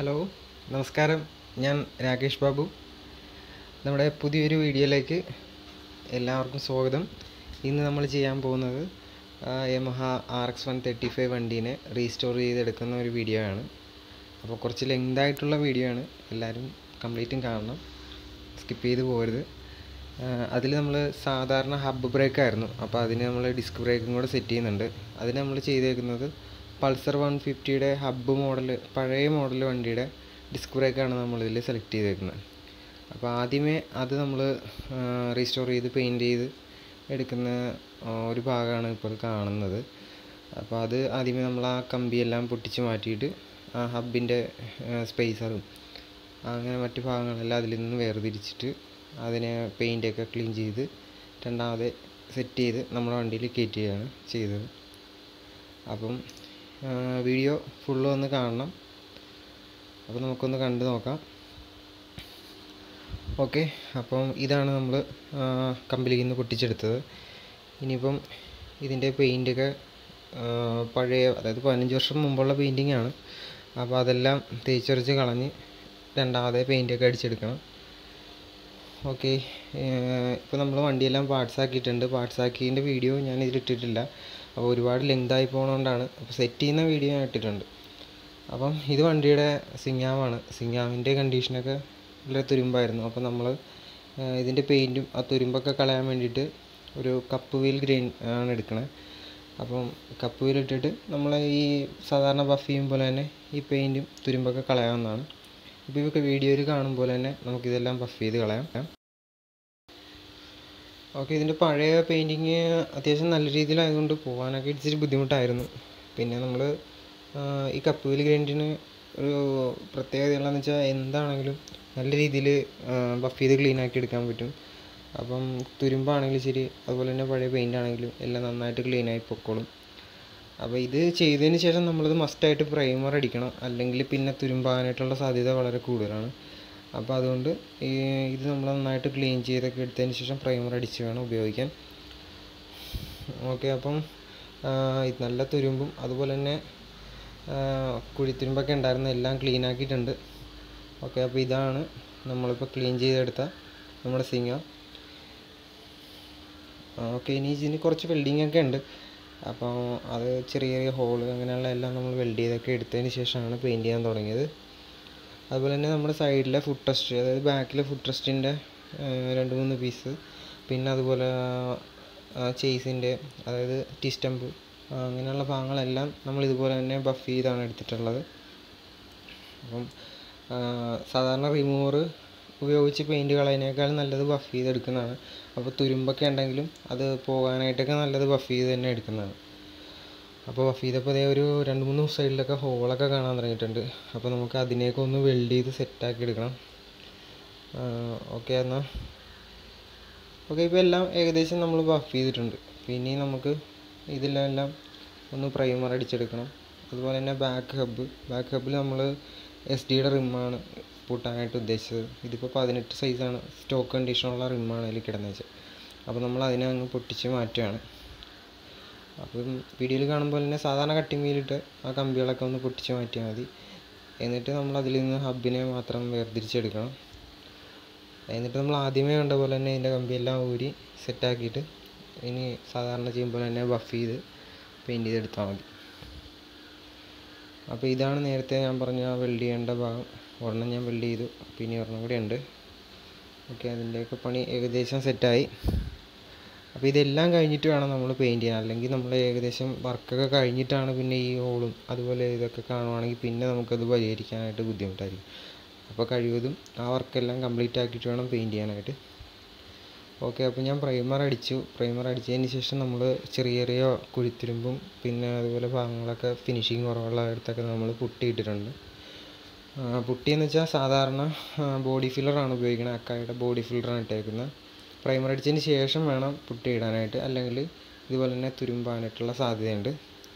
Hello നമസ്കാരം ഞാൻ രാകേഷ് ബാബു നമ്മുടെ പുതിയൊരു വീഡിയോയിലേക്ക് എല്ലാവർക്കും സ്വാഗതം ഇന്ന് നമ്മൾ ചെയ്യാൻ പോകുന്നത് Yamaha R X one thirty five വണ്ടീനെ റീസ്റ്റോർ ചെയ്തെടുക്കുന്ന ഒരു വീഡിയോ ആണ് അപ്പോൾ കുറച്ച് ലെങ്ത് ആയിട്ടുള്ള വീഡിയോ ആണ് എല്ലാവരും കംപ്ലീറ്റും കാണണം സ്കിപ്പ് ചെയ്ത് പോകരുത് അതിൽ നമ്മൾ സാധാരണ ഹബ്ബ് ബ്രേക്ക് ആയിരുന്നു അപ്പോൾ അതിന് നമ്മൾ ഡിസ്ക് ബ്രേക്കും കൂടെ സെറ്റ് ചെയ്യുന്നുണ്ട് അതിന് നമ്മൾ ചെയ്തേക്കുന്നത് പൾസർ വൺ ഫിഫ്റ്റിയുടെ ഹബ്ബ് മോഡൽ പഴയ മോഡൽ വണ്ടിയുടെ ഡിസ്ക് ബ്രേക്കാണ് നമ്മളിതിൽ സെലക്ട് ചെയ്തേക്കുന്നത് അപ്പോൾ ആദ്യമേ അത് നമ്മൾ റീസ്റ്റോർ ചെയ്ത് പെയിൻറ്റ് ചെയ്ത് എടുക്കുന്ന ഒരു ഭാഗമാണ് ഇപ്പോൾ കാണുന്നത് അപ്പോൾ അത് ആദ്യമേ നമ്മൾ ആ കമ്പിയെല്ലാം പൊട്ടിച്ച് മാറ്റിയിട്ട് ആ ഹബിൻ്റെ സ്പേസറും അങ്ങനെ മറ്റു ഭാഗങ്ങളെല്ലാം അതിൽ നിന്ന് വേർതിരിച്ചിട്ട് അതിനെ പെയിൻ്റൊക്കെ ക്ലീൻ ചെയ്ത് രണ്ടാമത് സെറ്റ് ചെയ്ത് നമ്മുടെ വണ്ടിയിൽ കയറ്റുകയാണ് ചെയ്തത് അപ്പം വീഡിയോ ഫുള്ള് ഒന്ന് കാണണം അപ്പോൾ നമുക്കൊന്ന് കണ്ടു നോക്കാം ഓക്കെ അപ്പം ഇതാണ് നമ്മൾ കമ്പനിയിൽ നിന്ന് പൊട്ടിച്ചെടുത്തത് ഇനിയിപ്പം ഇതിൻ്റെ പെയിൻറ്റൊക്കെ പഴയ അതായത് പതിനഞ്ച് വർഷം മുമ്പുള്ള പെയിൻറ്റിംഗ് ആണ് അപ്പോൾ അതെല്ലാം തേച്ചൊരച്ച് കളഞ്ഞ് രണ്ടാമത് പെയിൻറ്റൊക്കെ അടിച്ചെടുക്കണം ഓക്കെ ഇപ്പോൾ നമ്മൾ വണ്ടിയെല്ലാം പാർട്സ് ആക്കിയിട്ടുണ്ട് പാർട്സ് ആക്കിയതിൻ്റെ വീഡിയോ ഞാൻ ഇതിലിട്ടിട്ടില്ല അപ്പോൾ ഒരുപാട് ലെങ്ത് ആയി പോകുന്നതുകൊണ്ടാണ് അപ്പോൾ സെറ്റ് ചെയ്യുന്ന വീഡിയോ ഞാൻ ഇട്ടിട്ടുണ്ട് അപ്പം ഇത് വണ്ടിയുടെ സിങ്ങാമാണ് സിങ്ങാമിൻ്റെ കണ്ടീഷനൊക്കെ വളരെ തുരുമ്പായിരുന്നു അപ്പോൾ നമ്മൾ ഇതിൻ്റെ പെയിൻറ്റും ആ തുരുമ്പൊക്കെ കളയാൻ വേണ്ടിയിട്ട് ഒരു കപ്പ് വീൽ ഗ്രെയിൻ ആണ് എടുക്കണത് അപ്പം കപ്പ് വീൽ ഇട്ടിട്ട് നമ്മൾ ഈ സാധാരണ ബഫ് ചെയ്യും പോലെ തന്നെ ഈ പെയിൻറ്റും തുരുമ്പൊക്കെ കളയാവുന്നതാണ് ഇപ്പോൾ ഇതൊക്കെ വീഡിയോയിൽ കാണും പോലെ തന്നെ നമുക്കിതെല്ലാം ബഫ് ചെയ്ത് കളയാം ഓക്കെ ഇതിൻ്റെ പഴയ പെയിൻറ്റിങ് അത്യാവശ്യം നല്ല രീതിയിലായതുകൊണ്ട് പോകാനൊക്കെ ഇച്ചിരി ബുദ്ധിമുട്ടായിരുന്നു പിന്നെ നമ്മൾ ഈ കപ്പ് വീൽ ഗ്രൈൻഡിന് ഒരു പ്രത്യേകത ഉള്ളതെന്ന് വെച്ചാൽ എന്താണെങ്കിലും നല്ല രീതിയിൽ ബഫ് ചെയ്ത് ക്ലീൻ ആക്കി എടുക്കാൻ പറ്റും അപ്പം തുരുമ്പാണെങ്കിലും ശരി അതുപോലെ തന്നെ പഴയ പെയിൻ്റ് ആണെങ്കിലും എല്ലാം നന്നായിട്ട് ക്ലീൻ ആയി പൊക്കോളും അപ്പോൾ ഇത് ചെയ്തതിന് ശേഷം നമ്മളിത് മസ്റ്റായിട്ട് പ്രൈമർ അടിക്കണം അല്ലെങ്കിൽ പിന്നെ തുരുമ്പാകാനായിട്ടുള്ള സാധ്യത വളരെ കൂടുതലാണ് അപ്പോൾ അതുകൊണ്ട് ഈ ഇത് നമ്മൾ നന്നായിട്ട് ക്ലീൻ ചെയ്തൊക്കെ എടുത്തതിന് ശേഷം പ്രൈമർ അടിച്ച് വേണം ഉപയോഗിക്കാൻ ഓക്കെ അപ്പം ഇത് നല്ല തുരുമ്പും അതുപോലെ തന്നെ കുഴിത്തുരുമ്പൊക്കെ ഉണ്ടായിരുന്ന എല്ലാം ക്ലീൻ ആക്കിയിട്ടുണ്ട് ഓക്കെ അപ്പോൾ ഇതാണ് നമ്മളിപ്പോൾ ക്ലീൻ ചെയ്തെടുത്ത നമ്മുടെ സിംഗ ഓക്കെ ഇനി ഇതിന് കുറച്ച് വെൽഡിങ് ഒക്കെ ഉണ്ട് അപ്പോൾ അത് ചെറിയ ചെറിയ ഹോള് അങ്ങനെയുള്ള എല്ലാം നമ്മൾ വെൽഡ് ചെയ്തൊക്കെ എടുത്തതിന് ശേഷമാണ് പെയിൻറ്റ് ചെയ്യാൻ തുടങ്ങിയത് അതുപോലെ തന്നെ നമ്മുടെ സൈഡിലെ ഫുഡ് ടെസ്റ്റ് അതായത് ബാക്കിലെ ഫുഡ് ടെസ്റ്റിൻ്റെ രണ്ട് മൂന്ന് പീസ് പിന്നെ അതുപോലെ ചേസിൻ്റെ അതായത് ടിസ്റ്റമ്പ് അങ്ങനെയുള്ള ഭാഗങ്ങളെല്ലാം നമ്മൾ ഇതുപോലെ തന്നെ ബഫ് ചെയ്താണ് എടുത്തിട്ടുള്ളത് അപ്പം സാധാരണ റിമൂവർ ഉപയോഗിച്ച് പെയിൻറ്റ് കളയുന്നതിനേക്കാൾ നല്ലത് ബഫ് ചെയ്തെടുക്കുന്നതാണ് അപ്പോൾ തുരുമ്പൊക്കെ ഉണ്ടെങ്കിലും അത് പോകാനായിട്ടൊക്കെ നല്ലത് ബഫ് ചെയ്ത് തന്നെ എടുക്കുന്നതാണ് അപ്പോൾ ബഫ് ചെയ്തപ്പോൾ അതേ ഒരു രണ്ട് മൂന്ന് സൈഡിലൊക്കെ ഹോളൊക്കെ കാണാൻ തുടങ്ങിയിട്ടുണ്ട് അപ്പോൾ നമുക്ക് അതിനെയൊക്കെ ഒന്ന് വെൽഡ് ചെയ്ത് സെറ്റാക്കി എടുക്കണം ഓക്കെ എന്നാൽ ഓക്കെ ഇപ്പോൾ എല്ലാം ഏകദേശം നമ്മൾ ബഫ് ചെയ്തിട്ടുണ്ട് പിന്നെ നമുക്ക് ഇതിലെല്ലാം ഒന്ന് പ്രൈമർ അടിച്ചെടുക്കണം അതുപോലെ തന്നെ ബാക്ക് ഹബ്ബ് ബാക്ക് ഹബ്ബിൽ നമ്മൾ എസ് ഡിയുടെ റിമ്മാണ് പൂട്ടാനായിട്ട് ഉദ്ദേശിച്ചത് ഇതിപ്പോൾ പതിനെട്ട് സൈസാണ് സ്റ്റോക്ക് കണ്ടീഷനുള്ള റിമ്മാണ് അതിൽ കിടന്നത് വെച്ചാൽ അപ്പോൾ നമ്മൾ അതിനെ അങ്ങ് പൊട്ടിച്ച് മാറ്റുകയാണ് അപ്പം വീഡിയോയിൽ കാണുമ്പോൾ തന്നെ സാധാരണ കട്ടിങ് വീലിട്ട് ആ കമ്പികളൊക്കെ ഒന്ന് പൊട്ടിച്ച് മാറ്റിയാൽ മതി എന്നിട്ട് നമ്മൾ അതിൽ നിന്ന് ഹബിനെ മാത്രം വേർതിരിച്ചെടുക്കണം എന്നിട്ട് നമ്മൾ ആദ്യമേ കണ്ട പോലെ തന്നെ ഇതിൻ്റെ കമ്പിയെല്ലാം ഊരി സെറ്റാക്കിയിട്ട് ഇനി സാധാരണ ചെയ്യുമ്പോൾ തന്നെ ബഫ് ചെയ്ത് പെയിൻറ്റ് ചെയ്തെടുത്താൽ മതി അപ്പോൾ ഇതാണ് നേരത്തെ ഞാൻ പറഞ്ഞ വെൽഡ് ചെയ്യേണ്ട ഭാഗം ഒരെണ്ണം ഞാൻ വെൽഡ് ചെയ്തു പിന്നെ ഒരെണ്ണം കൂടെ ഉണ്ട് ഓക്കെ അതിൻ്റെയൊക്കെ പണി ഏകദേശം സെറ്റായി അപ്പോൾ ഇതെല്ലാം കഴിഞ്ഞിട്ട് വേണം നമ്മൾ പെയിൻറ്റ് ചെയ്യാൻ അല്ലെങ്കിൽ നമ്മൾ ഏകദേശം വർക്കൊക്കെ കഴിഞ്ഞിട്ടാണ് പിന്നെ ഈ ഹോളും അതുപോലെ ഇതൊക്കെ കാണുവാണെങ്കിൽ പിന്നെ നമുക്കത് പരിഹരിക്കാനായിട്ട് ബുദ്ധിമുട്ടായിരിക്കും അപ്പോൾ കഴിവതും ആ വർക്കെല്ലാം കംപ്ലീറ്റ് ആക്കിയിട്ട് വേണം പെയിൻറ്റ് ചെയ്യാനായിട്ട് ഓക്കെ അപ്പോൾ ഞാൻ പ്രൈമർ അടിച്ചു പ്രൈമർ അടിച്ചതിന് ശേഷം നമ്മൾ ചെറിയ ചെറിയ കുഴിത്തുരുമ്പും പിന്നെ അതുപോലെ ഭാഗങ്ങളൊക്കെ ഫിനിഷിങ് കുറവുള്ള ഇടത്തൊക്കെ നമ്മൾ പുട്ടി ഇട്ടിട്ടുണ്ട് പുട്ടി എന്ന് വെച്ചാൽ സാധാരണ ബോഡി ഫില്ലറാണ് ഉപയോഗിക്കുന്നത് അക്കായുടെ ബോഡി ഫില്ലറാണ് ഇട്ടേക്കുന്നത് പ്രൈമർ അടിച്ചതിന് ശേഷം വേണം പുട്ടി ഇടാനായിട്ട് അല്ലെങ്കിൽ ഇതുപോലെ തന്നെ തുരുമ്പാനായിട്ടുള്ള സാധ്യതയുണ്ട്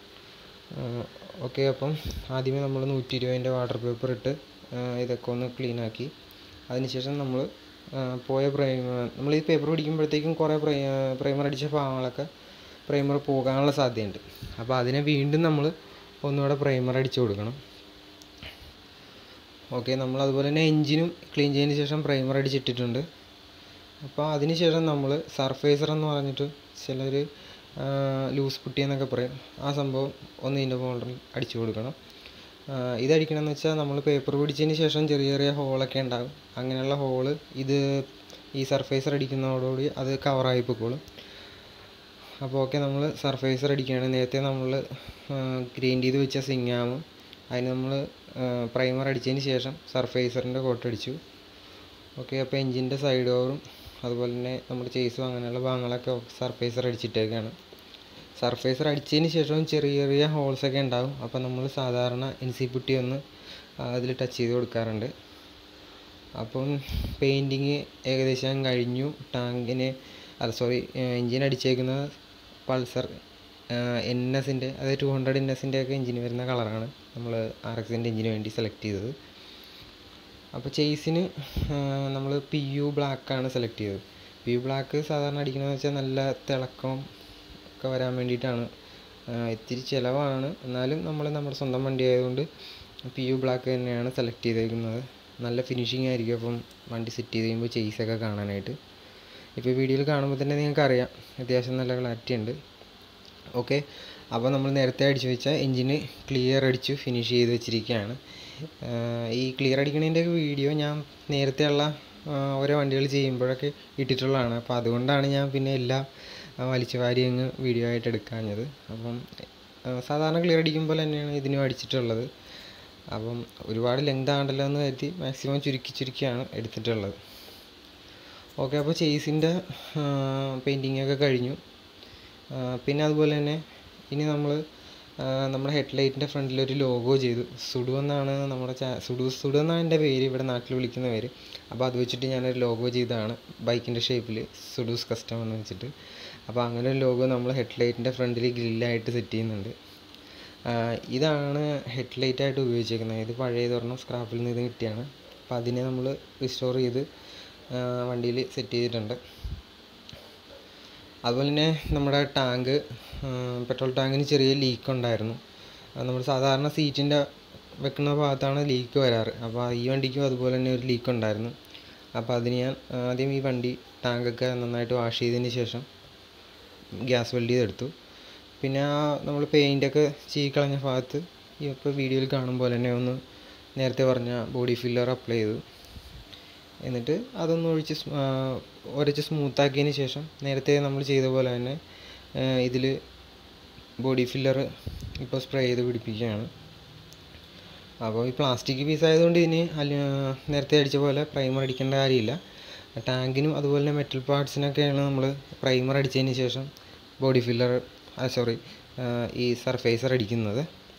ഓക്കെ അപ്പം ആദ്യമേ നമ്മൾ നൂറ്റി ഇരുപതിൻ്റെ വാട്ടർ പേപ്പർ ഇട്ട് ഇതൊക്കെ ഒന്ന് ക്ലീൻ ആക്കി അതിനുശേഷം നമ്മൾ പോയ പ്രൈമർ നമ്മൾ ഈ പേപ്പർ പിടിക്കുമ്പോഴത്തേക്കും കുറേ പ്രൈ പ്രൈമർ അടിച്ച ഭാഗങ്ങളൊക്കെ പ്രൈമർ പോകാനുള്ള സാധ്യതയുണ്ട് അപ്പോൾ അതിനെ വീണ്ടും നമ്മൾ ഒന്നുകൂടെ പ്രൈമർ അടിച്ചു കൊടുക്കണം ഓക്കെ നമ്മൾ അതുപോലെ തന്നെ എൻജിനും ക്ലീൻ ചെയ്തതിന് ശേഷം പ്രൈമർ അടിച്ചിട്ടിട്ടുണ്ട് അപ്പോൾ അതിന് ശേഷം നമ്മൾ സർഫേസർ എന്ന് പറഞ്ഞിട്ട് ചിലർ ലൂസ് പുട്ടി എന്നൊക്കെ പറയും ആ സംഭവം ഒന്ന് ഇതിൻ്റെ മുകളിൽ അടിച്ചു കൊടുക്കണം ആ, ഇതടിക്കണമെന്ന് വെച്ചാൽ നമ്മൾ പേപ്പർ പിടിച്ചതിന് ശേഷം ചെറിയ ചെറിയ ഹോളൊക്കെ ഉണ്ടാകും അങ്ങനെയുള്ള ഹോള് ഇത് ഈ സർഫേസർ അടിക്കുന്നതോടുകൂടി അത് കവറായി പൊക്കോളും അപ്പോൾ ഓക്കെ നമ്മൾ സർഫേസർ അടിക്കുകയാണ് നേരത്തെ നമ്മൾ ഗ്രൈൻഡ് ചെയ്ത് വെച്ച സിങ്ങാമും അതിന് നമ്മൾ പ്രൈമർ അടിച്ചതിന് ശേഷം സർഫേസറിൻ്റെ കോട്ട് അടിച്ചു ഓക്കെ അപ്പോൾ എൻജിൻ്റെ സൈഡ് ഓവറും അതുപോലെ തന്നെ നമ്മുടെ ചേസും അങ്ങനെയുള്ള ഭാഗങ്ങളൊക്കെ സർഫേസർ അടിച്ചിട്ടേക്കാണ് സർഫേസർ അടിച്ചതിന് ശേഷവും ചെറിയ ചെറിയ ഹോൾസൊക്കെ ഉണ്ടാവും അപ്പോൾ നമ്മൾ സാധാരണ എൻ സി പുട്ടി ഒന്ന് അതിൽ ടച്ച് ചെയ്ത് കൊടുക്കാറുണ്ട് അപ്പം പെയിൻറ്റിങ് ഏകദേശം കഴിഞ്ഞു ടാങ്കിന് അല്ല സോറി എൻജിൻ അടിച്ചേക്കുന്നത് പൾസർ എൻ എസിൻ്റെ അതായത് ടു ഹൺഡ്രഡ് എൻ എസിൻ്റെ ഒക്കെ എൻജിൻ വരുന്ന കളറാണ് നമ്മൾ ആർ എക്സിൻ്റെ എൻജിന് വേണ്ടി സെലക്ട് ചെയ്തത് അപ്പോൾ ചേസിന് നമ്മൾ പി യു ബ്ലാക്കാണ് സെലക്ട് ചെയ്തത് പി യു ബ്ലാക്ക് സാധാരണ അടിക്കണമെന്ന് വെച്ചാൽ നല്ല തിളക്കം ഒക്കെ വരാൻ വേണ്ടിയിട്ടാണ് ആ, ഇത്തിരി ചിലവാണ് എന്നാലും നമ്മൾ നമ്മുടെ സ്വന്തം വണ്ടി ആയതുകൊണ്ട് പി യു ബ്ലാക്ക് തന്നെയാണ് സെലക്ട് ചെയ്തേക്കുന്നത് നല്ല ഫിനിഷിംഗ് ആയിരിക്കും അപ്പം വണ്ടി സെറ്റ് ചെയ്ത് കഴിയുമ്പോൾ ചേസൊക്കെ കാണാനായിട്ട് ഇപ്പോൾ വീഡിയോയിൽ കാണുമ്പോൾ തന്നെ നിങ്ങൾക്ക് അറിയാം അത്യാവശ്യം നല്ല ക്ലാരിറ്റി ഉണ്ട് ഓക്കെ അപ്പോൾ നമ്മൾ നേരത്തെ അടിച്ചു വെച്ച എൻജിന് ക്ലിയർ അടിച്ചു ഫിനിഷ് ചെയ്ത് വെച്ചിരിക്കുകയാണ് ആഹ് ഈ ക്ലിയർ അടിക്കണതിൻ്റെ വീഡിയോ ഞാൻ നേരത്തെയുള്ള ആഹ് ഓരോ വണ്ടികൾ ചെയ്യുമ്പോഴൊക്കെ ഇട്ടിട്ടുള്ളതാണ് അപ്പോൾ അതുകൊണ്ടാണ് ഞാൻ പിന്നെ എല്ലാം ആഹ് വലിച്ചു വാരി അങ്ങ് വീഡിയോ ആയിട്ട് എടുക്കാഞ്ഞത് അപ്പം ആഹ് സാധാരണ ക്ലിയർ അടിക്കുമ്പോൾ തന്നെയാണ് ഇതിനും അടിച്ചിട്ടുള്ളത് അപ്പം ഒരുപാട് ലെങ്ത് ആണ്ടല്ലോ എന്ന് കരുതി മാക്സിമം ചുരുക്കി ചുരുക്കിയാണ് എടുത്തിട്ടുള്ളത് ഓക്കെ അപ്പോൾ ചേസിൻ്റെ പെയിൻറ്റിങ് ഒക്കെ കഴിഞ്ഞു ആ, പിന്നെ അതുപോലെ തന്നെ ഇനി നമ്മൾ നമ്മുടെ ഹെഡ്ലൈറ്റിൻ്റെ ഫ്രണ്ടിൽ ഒരു ലോഗോ ചെയ്തു സുഡു എന്നാണ് നമ്മുടെ ചാ സുഡു സുഡു എന്നാണ് എൻ്റെ പേര് ഇവിടെ നാട്ടിൽ വിളിക്കുന്ന പേര് അപ്പോൾ അത് വെച്ചിട്ട് ഞാനൊരു ലോഗോ ചെയ്തതാണ് ബൈക്കിൻ്റെ ഷേപ്പിൽ സുഡൂസ് കസ്റ്റം എന്ന് വെച്ചിട്ട് അപ്പോൾ അങ്ങനെ ഒരു ലോഗോ നമ്മൾ ഹെഡ്ലൈറ്റിൻ്റെ ഫ്രണ്ടിൽ ഗ്രില്ലായിട്ട് സെറ്റ് ചെയ്യുന്നുണ്ട് ആ, ഇതാണ് ഹെഡ്ലൈറ്റ് ആയിട്ട് ഉപയോഗിച്ചേക്കുന്നത് ഇത് പഴയത് ഒരെണ്ണം സ്ക്രാപ്പിൽ നിന്ന് ഇത് കിട്ടിയാണ് അപ്പോൾ അതിനെ നമ്മൾ റിസ്റ്റോർ ചെയ്ത് വണ്ടിയിൽ സെറ്റ് ചെയ്തിട്ടുണ്ട് അതുപോലെ തന്നെ നമ്മുടെ ടാങ്ക് പെട്രോൾ ടാങ്കിന് ചെറിയ ലീക്ക് ഉണ്ടായിരുന്നു നമ്മൾ സാധാരണ സീറ്റിൻ്റെ വെക്കുന്ന ഭാഗത്താണ് ലീക്ക് വരാറ് അപ്പോൾ ഈ വണ്ടിക്കും അതുപോലെ തന്നെ ഒരു ലീക്ക് ഉണ്ടായിരുന്നു അപ്പോൾ അതിന് ഞാൻ ആദ്യം ഈ വണ്ടി ടാങ്കൊക്കെ നന്നായിട്ട് വാഷ് ചെയ്തതിന് ശേഷം ഗ്യാസ് വെൽഡ് ചെയ്തെടുത്തു പിന്നെ ആ നമ്മൾ പെയിൻ്റൊക്കെ ചീക്കളഞ്ഞ ഭാഗത്ത് ഈ ഇപ്പോൾ വീഡിയോയിൽ കാണും പോലെ തന്നെ ഒന്ന് നേരത്തെ പറഞ്ഞ ബോഡി ഫില്ലർ അപ്ലൈ ചെയ്തു എന്നിട്ട് അതൊന്ന് ഒഴിച്ച് സ്- ആ, ഉരച്ച് സ്മൂത്താക്കിയതിന് ശേഷം നേരത്തെ നമ്മൾ ചെയ്ത പോലെ തന്നെ ഇതിൽ ബോഡി ഫില്ലർ ഇപ്പോൾ സ്പ്രേ ചെയ്ത് പിടിപ്പിക്കുകയാണ് അപ്പോൾ ഈ പ്ലാസ്റ്റിക് പീസ് ആയതുകൊണ്ട് ഇതിന് അല്ല നേരത്തെ അടിച്ച പോലെ പ്രൈമർ അടിക്കേണ്ട കാര്യമില്ല ടാങ്കിനും അതുപോലെ തന്നെ മെറ്റൽ പാർട്സിനൊക്കെയാണ് നമ്മൾ പ്രൈമർ അടിച്ചതിന് ശേഷം ബോഡി ഫില്ലർ സോറി ഈ സർഫേസർ അടിക്കുന്നത്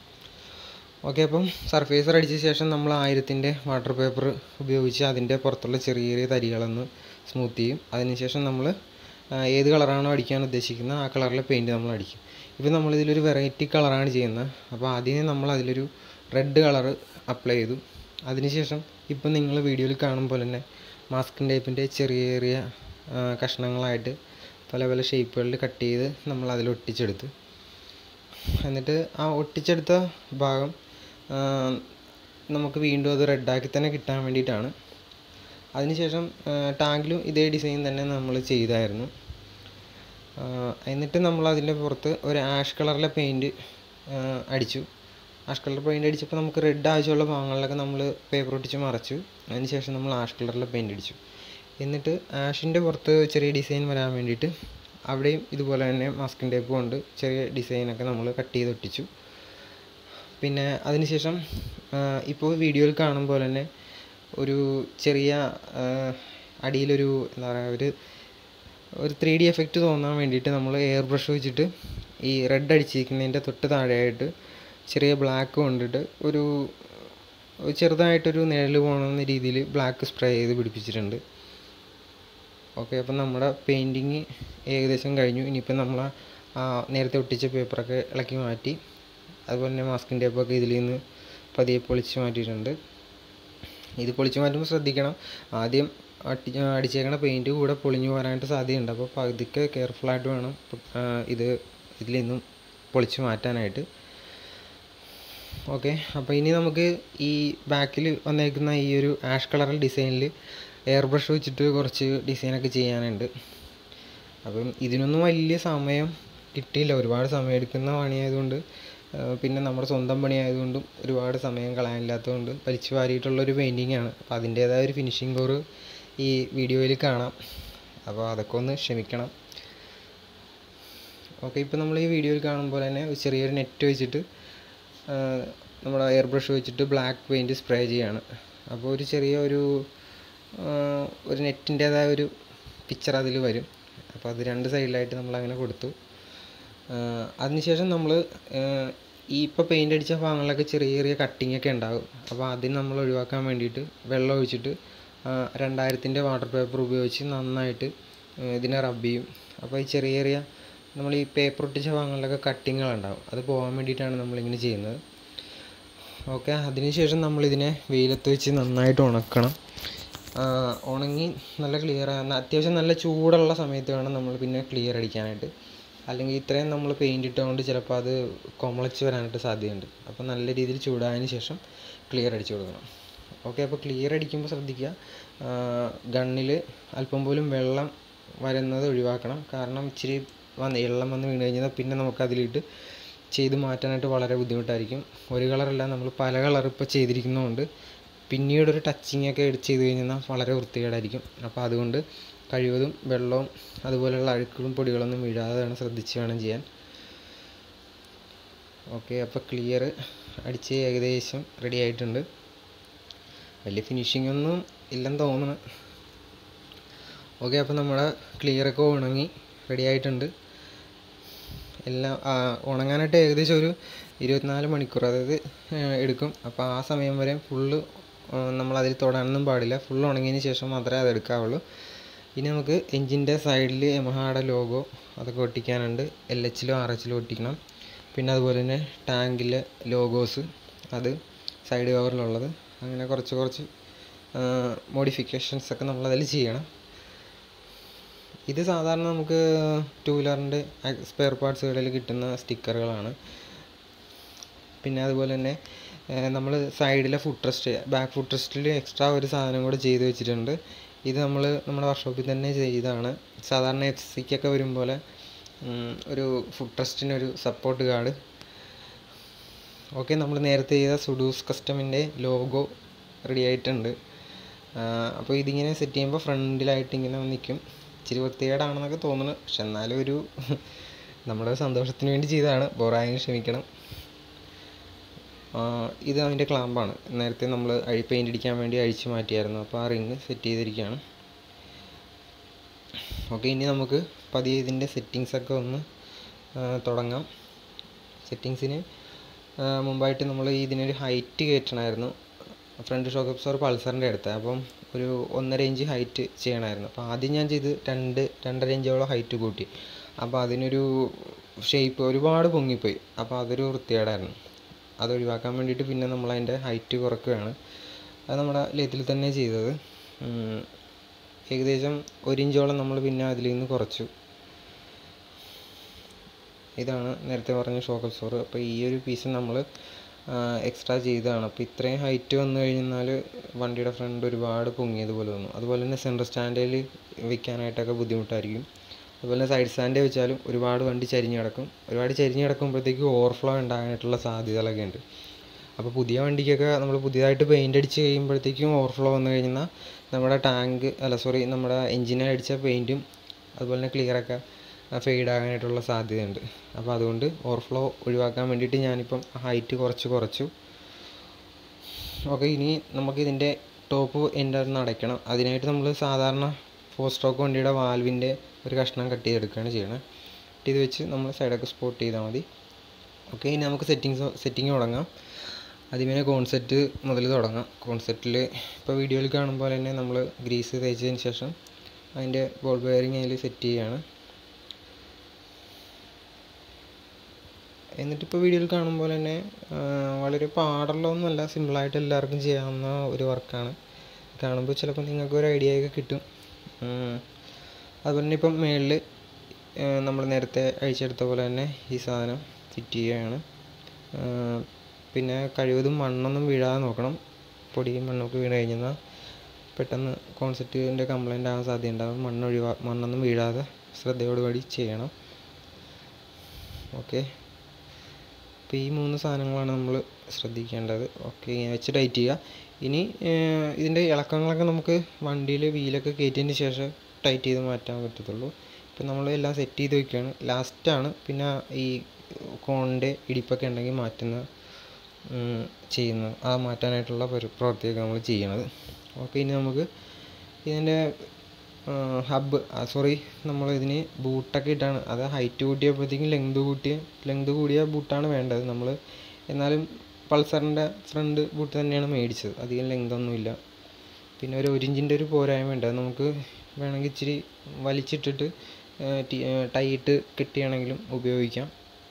ഓക്കെ അപ്പം സർഫേസർ അടിച്ച ശേഷം നമ്മൾ ആയിരത്തിൻ്റെ വാട്ടർ പേപ്പർ ഉപയോഗിച്ച് അതിൻ്റെ പുറത്തുള്ള ചെറിയ ചെറിയ തരികളൊന്ന് സ്മൂത്ത് ചെയ്യും അതിനുശേഷം നമ്മൾ ഏത് കളറാണോ അടിക്കാൻ ഉദ്ദേശിക്കുന്നത് ആ കളറിലെ പെയിൻറ്റ് നമ്മൾ അടിക്കും ഇപ്പോൾ നമ്മളിതിലൊരു വെറൈറ്റി കളറാണ് ചെയ്യുന്നത് അപ്പോൾ ആദ്യമേ നമ്മൾ അതിലൊരു റെഡ് കളറ് അപ്ലൈ ചെയ്തു അതിനുശേഷം ഇപ്പം നിങ്ങൾ വീഡിയോയിൽ കാണും പോലെ തന്നെ മാസ്കിൻ ടൈപ്പിൻ്റെ ചെറിയ ചെറിയ ആ, കഷ്ണങ്ങളായിട്ട് പല പല ഷേപ്പുകളിൽ കട്ട് ചെയ്ത് നമ്മൾ അതിൽ ഒട്ടിച്ചെടുത്തു എന്നിട്ട് ആ ഒട്ടിച്ചെടുത്ത ഭാഗം ആ, നമുക്ക് വീണ്ടും അത് റെഡാക്കി തന്നെ കിട്ടാൻ വേണ്ടിയിട്ടാണ് അതിനുശേഷം ടാങ്കിലും ഇതേ ഡിസൈൻ തന്നെ നമ്മൾ ചെയ്തായിരുന്നു ആ, എന്നിട്ട് നമ്മൾ അതിൻ്റെ പുറത്ത് ഒരു ആഷ് കളറിലെ പെയിൻറ്റ് അടിച്ചു ആഷ് കളർ പെയിൻറ്റ് അടിച്ചപ്പോൾ നമുക്ക് റെഡ് ആവശ്യമുള്ള ഭാഗങ്ങളിലൊക്കെ നമ്മൾ പേപ്പർ ഒട്ടിച്ച് മറച്ചു അതിനുശേഷം നമ്മൾ ആഷ് കളറിലെ പെയിൻറ്റ് അടിച്ചു എന്നിട്ട് ആഷിൻ്റെ പുറത്ത് ചെറിയ ഡിസൈൻ വരാൻ വേണ്ടിയിട്ട് അവിടെയും ഇതുപോലെ തന്നെ മാസ്കിൻ ടേപ്പ് കൊണ്ട് ചെറിയ ഡിസൈനൊക്കെ നമ്മൾ കട്ട് ചെയ്ത് ഒട്ടിച്ചു പിന്നെ അതിനുശേഷം ഇപ്പോൾ വീഡിയോയിൽ കാണും പോലെ തന്നെ ഒരു ചെറിയ ആ, അടിയിലൊരു എന്താ പറയുക ഒരു ഒരു ത്രീ ഡി എഫക്റ്റ് തോന്നാൻ വേണ്ടിയിട്ട് നമ്മൾ എയർ ബ്രഷ് വെച്ചിട്ട് ഈ റെഡ് അടിച്ചിരിക്കുന്നതിൻ്റെ തൊട്ട് താഴെയായിട്ട് ചെറിയ ബ്ലാക്ക് കൊണ്ടിട്ട് ഒരു ഒരു ചെറുതായിട്ടൊരു നിഴൽ പോകണമെന്ന രീതിയിൽ ബ്ലാക്ക് സ്പ്രേ ചെയ്ത് പിടിപ്പിച്ചിട്ടുണ്ട് ഓക്കെ അപ്പം നമ്മുടെ പെയിൻറ്റിങ് ഏകദേശം കഴിഞ്ഞു ഇനിയിപ്പം നമ്മൾ ആ നേരത്തെ ഒട്ടിച്ച പേപ്പറൊക്കെ ഇളക്കി മാറ്റി അതുപോലെ തന്നെ മാസ്കിൻ ടേപ്പൊക്കെ ഇതിൽ നിന്ന് പതിയെ പൊളിച്ച് മാറ്റിയിട്ടുണ്ട് ഇത് പൊളിച്ച് മാറ്റുമ്പോൾ ശ്രദ്ധിക്കണം ആദ്യം അട്ടി അടിച്ചേക്കണ പെയിൻറ്റ് കൂടെ പൊളിഞ്ഞു പോകാനായിട്ട് സാധ്യതയുണ്ട് അപ്പോൾ പതുക്കെ കെയർഫുള്ളായിട്ട് വേണം പൊ- ആ, ഇത് ഇതിൽ നിന്നും പൊളിച്ച് മാറ്റാനായിട്ട് ഓക്കെ അപ്പോൾ ഇനി നമുക്ക് ഈ ബാക്കിൽ വന്നേക്കുന്ന ഈ ഒരു ആഷ് കളറൽ ഡിസൈനിൽ എയർ ബ്രഷ് വെച്ചിട്ട് കുറച്ച് ഡിസൈനൊക്കെ ചെയ്യാനുണ്ട് അപ്പം ഇതിനൊന്നും വലിയ സമയം കിട്ടിയില്ല ഒരുപാട് സമയം എടുക്കുന്ന പണിയായതുകൊണ്ട് ആ, പിന്നെ നമ്മുടെ സ്വന്തം പണിയായതുകൊണ്ടും ഒരുപാട് സമയം കളയാനില്ലാത്തതുകൊണ്ട് വലിച്ചു വാരിയിട്ടുള്ളൊരു പെയിൻറ്റിംഗ് ആണ് അപ്പോൾ അതിൻ്റേതായ ഒരു ഫിനിഷിംഗ് കോറ് ഈ വീഡിയോയിൽ കാണാം അപ്പോൾ അതൊക്കെ ഒന്ന് ക്ഷമിക്കണം ഓക്കെ ഇപ്പോൾ നമ്മൾ ഈ വീഡിയോയിൽ കാണുമ്പോൾ തന്നെ ഒരു ചെറിയൊരു നെറ്റ് വെച്ചിട്ട് ആ, നമ്മുടെ എയർ ബ്രഷ് വെച്ചിട്ട് ബ്ലാക്ക് പെയിൻറ്റ് സ്പ്രേ ചെയ്യാണ് അപ്പോൾ ഒരു ചെറിയ ഒരു ആ, ഒരു നെറ്റിൻ്റേതായ ഒരു പിക്ചർ അതിൽ വരും അപ്പോൾ അത് രണ്ട് സൈഡിലായിട്ട് നമ്മൾ അങ്ങനെ കൊടുത്തു ആ, അതിനുശേഷം നമ്മൾ ഈ ഇപ്പോൾ പെയിൻ്റ് അടിച്ച ഭാഗങ്ങളിലൊക്കെ ചെറിയ ചെറിയ കട്ടിങ് ഒക്കെ ഉണ്ടാകും അപ്പോൾ അതിന് നമ്മൾ ഒഴിവാക്കാൻ വേണ്ടിയിട്ട് വെള്ളം ഒഴിച്ചിട്ട് ആ, രണ്ടായിരത്തിൻ്റെ വാട്ടർ പേപ്പർ ഉപയോഗിച്ച് നന്നായിട്ട് ആ, ഇതിനെ റബ്ബ് ചെയ്യും അപ്പോൾ ഈ ചെറിയ ചെറിയ നമ്മൾ ഈ പേപ്പർ ഒട്ടിച്ച ഭാഗങ്ങളിലൊക്കെ കട്ടിങ്ങുകളുണ്ടാവും അത് പോകാൻ വേണ്ടിയിട്ടാണ് നമ്മളിങ്ങനെ ചെയ്യുന്നത് ഓക്കെ അതിനുശേഷം നമ്മളിതിനെ വെയിലത്ത് വെച്ച് നന്നായിട്ട് ഉണക്കണം ആ, ഉണങ്ങി നല്ല ക്ലിയർ അത്യാവശ്യം നല്ല ചൂടുള്ള സമയത്ത് വേണം നമ്മൾ പിന്നെ ക്ലിയർ അടിക്കാനായിട്ട് അല്ലെങ്കിൽ ഇത്രയും നമ്മൾ പെയിൻറ് ഇട്ടുകൊണ്ട് ചിലപ്പോൾ അത് കൊമളച്ച് വരാനായിട്ട് സാധ്യതയുണ്ട് അപ്പോൾ നല്ല രീതിയിൽ ചൂടായതിന് ശേഷം ക്ലിയർ അടിച്ചു കൊടുക്കണം ഓക്കെ അപ്പോൾ ക്ലിയർ അടിക്കുമ്പോൾ ശ്രദ്ധിക്കുക ഗണ്ണിൽ അല്പം പോലും വെള്ളം വരുന്നത് ഒഴിവാക്കണം കാരണം ഇച്ചിരി വന്ന് വെള്ളം വന്ന് വീണ് കഴിഞ്ഞാൽ പിന്നെ നമുക്ക് അതിലിട്ട് ചെയ്ത് മാറ്റാനായിട്ട് വളരെ ബുദ്ധിമുട്ടായിരിക്കും ഒരു കളറല്ല നമ്മൾ പല കളർ ഇപ്പോൾ ചെയ്തിരിക്കുന്നതുകൊണ്ട് പിന്നീട് ഒരു ടച്ചിങ് ഒക്കെ എടുത്ത് ചെയ്ത് കഴിഞ്ഞാൽ വളരെ വൃത്തികേടായിരിക്കും അപ്പോൾ അതുകൊണ്ട് കഴിവതും വെള്ളവും അതുപോലെയുള്ള അഴുക്കുകളും പൊടികളൊന്നും വീഴാതെ വേണം ശ്രദ്ധിച്ച് വേണം ചെയ്യാൻ ഓക്കെ അപ്പോൾ ക്ലിയർ അടിച്ച് ഏകദേശം റെഡി ആയിട്ടുണ്ട് വലിയ ഫിനിഷിംഗ് ഒന്നും ഇല്ലെന്ന് തോന്നുന്നു ഓക്കെ അപ്പോൾ നമ്മുടെ ക്ലിയറൊക്കെ ഉണങ്ങി റെഡി ആയിട്ടുണ്ട് എല്ലാം ആ, ഉണങ്ങാനായിട്ട് ഏകദേശം ഒരു ഇരുപത്തിനാല് മണിക്കൂർ അതായത് ആ, എടുക്കും അപ്പോൾ ആ സമയം വരെ ഫുള്ള് നമ്മളതിൽ തൊടാനൊന്നും പാടില്ല ഫുൾ ഉണങ്ങിയതിന് ശേഷം മാത്രമേ അത് എടുക്കാവുള്ളൂ ഇനി നമുക്ക് എഞ്ചിൻ്റെ സൈഡിൽ യമഹയുടെ ലോഗോ അതൊക്കെ ഒട്ടിക്കാനുണ്ട് എൽ എച്ചിലും ആർ എച്ചിലും ഒട്ടിക്കണം പിന്നെ അതുപോലെ തന്നെ ടാങ്കിലെ ലോഗോസ് അത് സൈഡ് കവറിലുള്ളത് അങ്ങനെ കുറച്ച് കുറച്ച് മോഡിഫിക്കേഷൻസ് ഒക്കെ നമ്മളതിൽ ചെയ്യണം ഇത് സാധാരണ നമുക്ക് ടൂ വീലറിൻ്റെ സ്പെയർ പാർട്സുകളിൽ കിട്ടുന്ന സ്റ്റിക്കറുകളാണ് പിന്നെ അതുപോലെ തന്നെ നമ്മൾ സൈഡിലെ ഫുഡ് റെസ്റ്റ് ബാക്ക് ഫുഡ് റെസ്റ്റിൽ എക്സ്ട്രാ ഒരു സാധനം കൂടെ ചെയ്ത് വെച്ചിട്ടുണ്ട് ഇത് നമ്മൾ നമ്മുടെ വർക്ക്ഷോപ്പിൽ തന്നെ ചെയ്തതാണ് സാധാരണ എഫ് സിക്കൊക്കെ വരും പോലെ ഉം, ഒരു ഫുഡ് റെസ്റ്റിനൊരു സപ്പോർട്ട് കാർഡ് ഓക്കെ നമ്മൾ നേരത്തെ ചെയ്ത സുഡൂസ് കസ്റ്റമിൻ്റെ ലോഗോ റെഡി ആയിട്ടുണ്ട് അപ്പോൾ ഇതിങ്ങനെ സെറ്റ് ചെയ്യുമ്പോൾ ഫ്രണ്ടിലായിട്ട് ഇങ്ങനെ നിൽക്കും ഇച്ചിരി വൃത്തികേടാണെന്നൊക്കെ തോന്നുന്നു പക്ഷെ എന്നാലും ഒരു നമ്മുടെ സന്തോഷത്തിന് വേണ്ടി ചെയ്തതാണ് ബോറായെങ്കിൽ ക്ഷമിക്കണം ആ, ഇത് അതിൻ്റെ ക്ലാമ്പാണ് നേരത്തെ നമ്മൾ അഴി പെയിൻ്റ് അടിക്കാൻ വേണ്ടി അഴിച്ചു മാറ്റിയായിരുന്നു അപ്പോൾ ആ റിങ് സെറ്റ് ചെയ്തിരിക്കുകയാണ് ഓക്കെ ഇനി നമുക്ക് പതിയെ ഇതിൻ്റെ സെറ്റിങ്സ് ഒക്കെ ഒന്ന് ആ, തുടങ്ങാം സെറ്റിങ്സിന് മുമ്പായിട്ട് നമ്മൾ ഇതിനൊരു ഹൈറ്റ് കയറ്റണമായിരുന്നു ഫ്രണ്ട് ഷോക്ക് അബ്സോർ പൾസറിൻ്റെ അടുത്ത് അപ്പം ഒരു ഒന്നര ഇഞ്ച് ഹൈറ്റ് ചെയ്യണമായിരുന്നു അപ്പോൾ ആദ്യം ഞാൻ ചെയ്ത് രണ്ട് രണ്ടര ഇഞ്ചോളം ഹൈറ്റ് കൂട്ടി അപ്പോൾ അതിനൊരു ഷേപ്പ് ഒരുപാട് പൊങ്ങിപ്പോയി അപ്പോൾ അതൊരു വൃത്തികേടായിരുന്നു അത് ഒഴിവാക്കാൻ വേണ്ടിയിട്ട് പിന്നെ നമ്മൾ അതിൻ്റെ ഹൈറ്റ് കുറയ്ക്കുകയാണ് അത് നമ്മുടെ ലെത്തിൽ തന്നെ ചെയ്തത് ഉം, ഏകദേശം ഒരു ഇഞ്ചോളം നമ്മൾ പിന്നെ അതിൽ നിന്ന് കുറച്ചു ഇതാണ് നേരത്തെ പറഞ്ഞ ഷോക്ക് അബ്സോർ അപ്പോൾ ഈ ഒരു പീസ് നമ്മൾ എക്സ്ട്രാ ചെയ്തതാണ് അപ്പോൾ ഇത്രയും ഹൈറ്റ് വന്നു കഴിഞ്ഞാൽ വണ്ടിയുടെ ഫ്രണ്ട് ഒരുപാട് പൊങ്ങിയതുപോലെ തോന്നും അതുപോലെ തന്നെ സെൻറ്റർ സ്റ്റാൻഡിൽ വെക്കാനായിട്ടൊക്കെ ബുദ്ധിമുട്ടായിരിക്കും അതുപോലെ തന്നെ സൈഡ് സ്റ്റാൻഡ് വെച്ചാലും ഒരുപാട് വണ്ടി ചരിഞ്ഞ് കിടക്കും ഒരുപാട് ചരിഞ്ഞ് കിടക്കുമ്പോഴത്തേക്കും ഓവർഫ്ലോ ഉണ്ടാകാനായിട്ടുള്ള സാധ്യതകളൊക്കെ ഉണ്ട് അപ്പോൾ പുതിയ വണ്ടിക്കൊക്കെ നമ്മൾ പുതിയതായിട്ട് പെയിൻ്റ് അടിച്ച് കഴിയുമ്പോഴത്തേക്കും ഓവർഫ്ലോ വന്നു കഴിഞ്ഞാൽ നമ്മുടെ ടാങ്ക് അല്ല സോറി നമ്മുടെ എഞ്ചിനിൽ അടിച്ച പെയിൻറ്റും അതുപോലെ തന്നെ ക്ലിയറൊക്കെ ഫെയ്ഡ് ആകാനായിട്ടുള്ള സാധ്യതയുണ്ട് അപ്പോൾ അതുകൊണ്ട് ഓവർഫ്ലോ ഒഴിവാക്കാൻ വേണ്ടിയിട്ട് ഞാനിപ്പം ഹൈറ്റ് കുറച്ച് കുറച്ചു ഓക്കെ ഇനി നമുക്ക് ഇതിൻ്റെ ടോപ്പ് എൻ്റെ ഒന്ന് അടയ്ക്കണം അതിനായിട്ട് നമ്മൾ സാധാരണ ഫോർ സ്ട്രോക്ക് വണ്ടിയുടെ വാൽവിൻ്റെ ഒരു കഷ്ണം കട്ട് ചെയ്തെടുക്കുകയാണ് ചെയ്യണത് കട്ട് ചെയ്ത് വെച്ച് നമ്മൾ സൈഡൊക്കെ സ്പോട്ട് ചെയ്താൽ മതി ഓക്കെ ഇനി നമുക്ക് സെറ്റിങ്സ് സെറ്റിങ് തുടങ്ങാം ആദ്യമേ കോൺസെപ്റ്റ് മുതൽ തുടങ്ങാം കോൺസെപ്റ്റിൽ ഇപ്പോൾ വീഡിയോയിൽ കാണുമ്പോൾ തന്നെ നമ്മൾ ഗ്രീസ് തേച്ചതിന് ശേഷം അതിൻ്റെ ബോൾ ബെയറിങ് അതിൽ സെറ്റ് ചെയ്യുകയാണ് എന്നിട്ടിപ്പോൾ വീഡിയോയിൽ കാണുമ്പോൾ തന്നെ ആ, വളരെ പാടുള്ളതൊന്നുമല്ല സിമ്പിളായിട്ട് എല്ലാവർക്കും ചെയ്യാവുന്ന ഒരു വർക്കാണ് കാണുമ്പോൾ ചിലപ്പോൾ നിങ്ങൾക്ക് ഒരു ഐഡിയ ഒക്കെ കിട്ടും ഉം. അതുപോലെ തന്നെ ഇപ്പം മേളിൽ നമ്മൾ നേരത്തെ അഴിച്ചെടുത്ത പോലെ തന്നെ ഈ സാധനം ഫിറ്റ് ചെയ്യുകയാണ് പിന്നെ കഴിവതും മണ്ണൊന്നും വീഴാതെ നോക്കണം പൊടിയും മണ്ണൊക്കെ വീണ് കഴിഞ്ഞാൽ പെട്ടെന്ന് കോൺസെപ്റ്റിൻ്റെ കംപ്ലൈൻ്റ് ആകാൻ സാധ്യതയുണ്ടാകും മണ്ണ് ഒഴിവാ മണ്ണൊന്നും വീഴാതെ ശ്രദ്ധയോടുകൂടി ചെയ്യണം ഓക്കെ അപ്പോൾ ഈ മൂന്ന് സാധനങ്ങളാണ് നമ്മൾ ശ്രദ്ധിക്കേണ്ടത് ഓക്കെ ഇങ്ങനെ വെച്ച് ടൈറ്റ് ചെയ്യുക ഇനി ഏർ, ഇതിൻ്റെ ഇളക്കങ്ങളൊക്കെ നമുക്ക് വണ്ടിയിൽ വീലൊക്കെ കയറ്റിയതിന് ശേഷം ടൈറ്റ് ചെയ്ത് മാറ്റാൻ പറ്റത്തുള്ളൂ ഇപ്പം നമ്മൾ എല്ലാം സെറ്റ് ചെയ്ത് വെക്കുകയാണ് ലാസ്റ്റാണ് പിന്നെ ഈ കോണിൻ്റെ ഇടിപ്പൊക്കെ ഉണ്ടെങ്കിൽ മാറ്റുന്ന ഉം, ചെയ്യുന്നത് ആ മാറ്റാനായിട്ടുള്ള പരി പ്രവൃത്തിയൊക്കെ നമ്മൾ ചെയ്യണത് ഓക്കെ ഇനി നമുക്ക് ഇതിൻ്റെ ഹബ്ബ് സോറി നമ്മൾ ഇതിന് ബൂട്ടൊക്കെ ഇട്ടാണ് അത് ഹൈറ്റ് കൂട്ടിയപ്പോഴത്തേക്കും ലെങ്ത് കൂട്ടിയ ലെങ്ത് കൂടിയ ബൂട്ടാണ് വേണ്ടത് നമ്മൾ എന്നാലും പൾസറിൻ്റെ ഫ്രണ്ട് ബൂട്ട് തന്നെയാണ് മേടിച്ചത് അധികം ലെങ്ത് ഒന്നുമില്ല പിന്നെ ഒരു ഒരു ഇഞ്ചിൻ്റെ ഒരു പോരായ്മ ഉണ്ട് അത് നമുക്ക് വേണമെങ്കിൽ ഇച്ചിരി വലിച്ചിട്ടിട്ട് ടൈ ഇട്ട് കെട്ടിയാണെങ്കിലും ഉപയോഗിക്കാം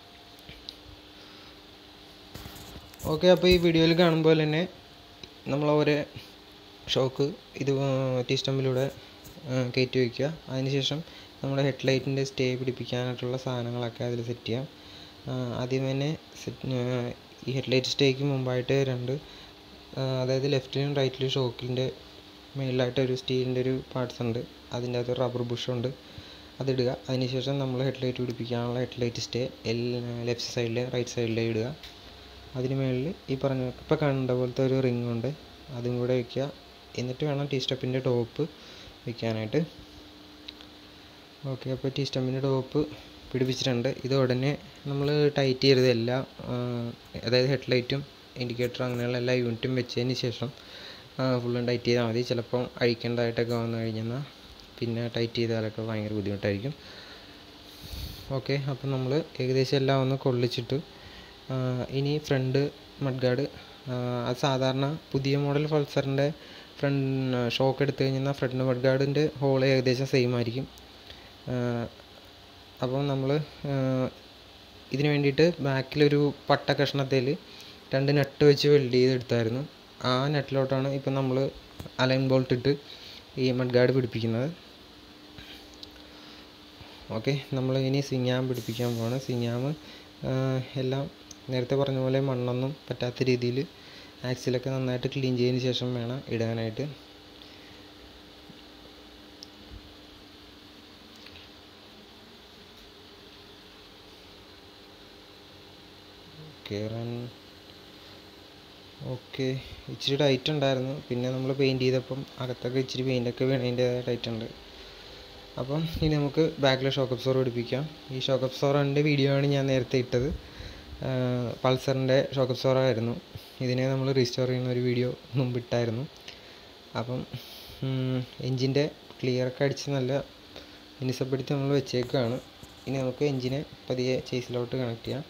ഓക്കെ അപ്പോൾ ഈ വീഡിയോയിൽ കാണുമ്പോൾ തന്നെ നമ്മൾ ഓരോ ഷോക്ക് ഇത് ടീ സ്റ്റമ്പിലൂടെ കയറ്റി വയ്ക്കുക അതിനുശേഷം നമ്മുടെ ഹെഡ് ലൈറ്റിൻ്റെ സ്റ്റേ പിടിപ്പിക്കാനായിട്ടുള്ള സാധനങ്ങളൊക്കെ അതിൽ സെറ്റ് ചെയ്യാം ആ, ആദ്യം തന്നെ സെറ്റ് ഈ ഹെഡ് ലൈറ്റ് സ്റ്റേക്ക് മുമ്പായിട്ട് രണ്ട് ആ, അതായത് ലെഫ്റ്റിലും റൈറ്റിലും ഷോക്കിൻ്റെ മേളിലായിട്ട് ഒരു സ്റ്റീലിൻ്റെ ഒരു പാർട്സ് ഉണ്ട് അതിൻ്റെ അകത്ത് റബ്ബർ ബുഷുണ്ട് അതിടുക അതിനുശേഷം നമ്മൾ ഹെഡ് ലൈറ്റ് പിടിപ്പിക്കാനുള്ള headlight stay L left സൈഡിലെ റൈറ്റ് സൈഡിലെ ഇടുക അതിന് മുകളിൽ ഈ പറഞ്ഞ ഇപ്പോൾ കാണുന്ന പോലത്തെ ഒരു റിംഗ് ഉണ്ട് അതും കൂടെ വയ്ക്കുക എന്നിട്ട് വേണം ടീ സ്റ്റെപ്പിൻ്റെ ടോപ്പ് വയ്ക്കാനായിട്ട് ഓക്കെ അപ്പോൾ ടീ സ്റ്റെപ്പിൻ്റെ ടോപ്പ് പിടിപ്പിച്ചിട്ടുണ്ട് ഇത് ഉടനെ നമ്മൾ ടൈറ്റ് ചെയ്യരുത് എല്ലാ ആ, അതായത് ഹെഡ് ലൈറ്റും ഇൻഡിക്കേറ്റർ അങ്ങനെയുള്ള എല്ലാ യൂണിറ്റും വെച്ചതിന് ശേഷം ഫുള്ളും ടൈറ്റ് ചെയ്താൽ മതി ചിലപ്പം അഴിക്കേണ്ടതായിട്ടൊക്കെ വന്നു കഴിഞ്ഞാൽ പിന്നെ ടൈറ്റ് ചെയ്താലൊക്കെ ഭയങ്കര ബുദ്ധിമുട്ടായിരിക്കും ഓക്കെ അപ്പം നമ്മൾ ഏകദേശം എല്ലാം ഒന്ന് കൊള്ളിച്ചിട്ട് ആ, ഇനി ഫ്രണ്ട് മഡ് ഗാർഡ് അത് സാധാരണ പുതിയ മോഡൽ പൾസറിൻ്റെ ഫ്രണ്ട് ഷോക്ക് എടുത്തു കഴിഞ്ഞാൽ ഫ്രണ്ട് മഡ് ഗാർഡിൻ്റെ ഹോൾ ഏകദേശം സെയിം ആയിരിക്കും അപ്പം നമ്മൾ ഇതിന് വേണ്ടിയിട്ട് ബാക്കിലൊരു പട്ട കഷ്ണത്തിൽ രണ്ട് നട്ട് വെച്ച് വെൽഡ് ചെയ്തെടുത്തായിരുന്നു ആ നട്ടിലോട്ടാണ് ഇപ്പം നമ്മൾ അലൈൻ ബോൾട്ട് ഇട്ട് ഈ മഡ് ഗാർഡ് പിടിപ്പിക്കുന്നത് ഓക്കെ നമ്മൾ ഇനി സിങ്ങാം പിടിപ്പിക്കാൻ പോവാണ് സിങ്ങാം എല്ലാം നേരത്തെ പറഞ്ഞ പോലെ മണ്ണൊന്നും പറ്റാത്ത രീതിയിൽ ആക്സിലൊക്കെ നന്നായിട്ട് ക്ലീൻ ചെയ്തതിന് ശേഷം വേണം ഇടാനായിട്ട് കയറാൻ ഓക്കെ ഇച്ചിരി ടൈറ്റ് ഉണ്ടായിരുന്നു പിന്നെ നമ്മൾ പെയിൻറ് ചെയ്തപ്പം അകത്തൊക്കെ ഇച്ചിരി പെയിൻ്റൊക്കെ വീണതിൻ്റെതായ ടൈറ്റ് ഉണ്ട് അപ്പം ഇനി നമുക്ക് ബാക്കിലെ ഷോക്ക് അബ്സോർ പിടിപ്പിക്കാം ഈ ഷോക്ക് അബ്സോറിൻ്റെ വീഡിയോ ആണ് ഞാൻ നേരത്തെ ഇട്ടത് പൾസറിൻ്റെ ഷോക്ക് അബ്സോർ ആയിരുന്നു ഇതിനെ നമ്മൾ റീസ്റ്റോർ ചെയ്യുന്ന ഒരു വീഡിയോ മുമ്പ് ഇട്ടായിരുന്നു അപ്പം എൻജിൻ്റെ ക്ലിയറൊക്കെ അടിച്ച് നല്ല മിനുസപ്പെടുത്തി നമ്മൾ വെച്ചേക്കുകയാണ് ഇനി നമുക്ക് എൻജിനെ പതിയെ ചേസിലോട്ട് കണക്ട് ചെയ്യാം